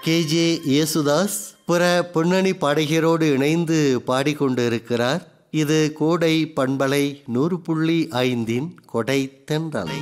K J Yesudas பிற பின்னணி பாடகியரோடு இணைந்து பாடிக்கொண்டிருக்கிறார் இது கோடை பண்பலை நூறு புள்ளி ஐந்தின் கொடை தென்றலை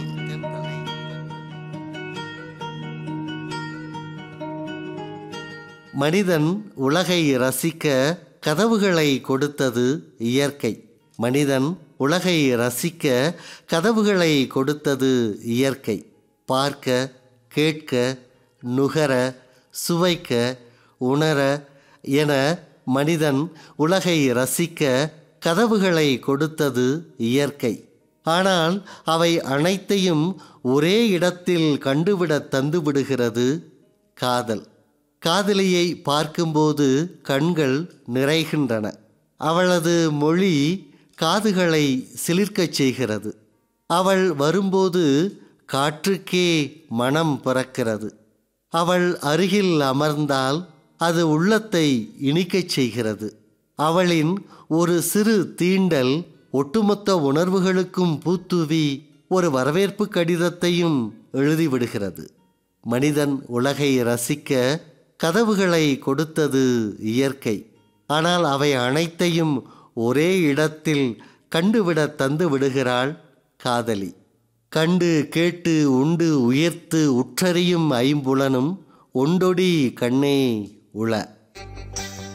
மனிதன் உலகை ரசிக்க கதவுகளை கொடுத்தது இயற்கை மனிதன் உலகை ரசிக்க கதவுகளை கொடுத்தது இயற்கை பார்க்க கேட்க நுகர சுவைக்க உணர என மனிதன் உலகை ரசிக்க கதவுகளை கொடுத்தது இயற்கை ஆனால் அவை அனைத்தையும் ஒரே இடத்தில் கண்டுவிட தந்துவிடுகிறது காதல் காதலியை பார்க்கும்போது கண்கள் நிறைகின்றன அவளது மொழி காதுகளை சிலிர்க்கச் செய்கிறது அவள் வரும்போது காற்றுக்கே மனம் பிறக்கிறது அவள் அருகில் அமர்ந்தால் அது உள்ளத்தை இனிக்கச் செய்கிறது அவளின் ஒரு சிறு தீண்டல் ஒட்டுமொத்த உணர்வுகளுக்கும் பூத்துவி ஒரு வரவேற்பு கடிதத்தையும் எழுதிவிடுகிறது மனிதன் உலகை ரசிக்க கதவுகளை கொடுத்தது இயற்கை ஆனால் அவை அனைத்தையும் ஒரே இடத்தில் கண்டுவிட தந்து விடுகிறாள் காதலி கண்டு கேட்டு உண்டு உயர்த்து உற்றறியும் ஐம்புலனும் ஒண்டொடி கண்ணே உள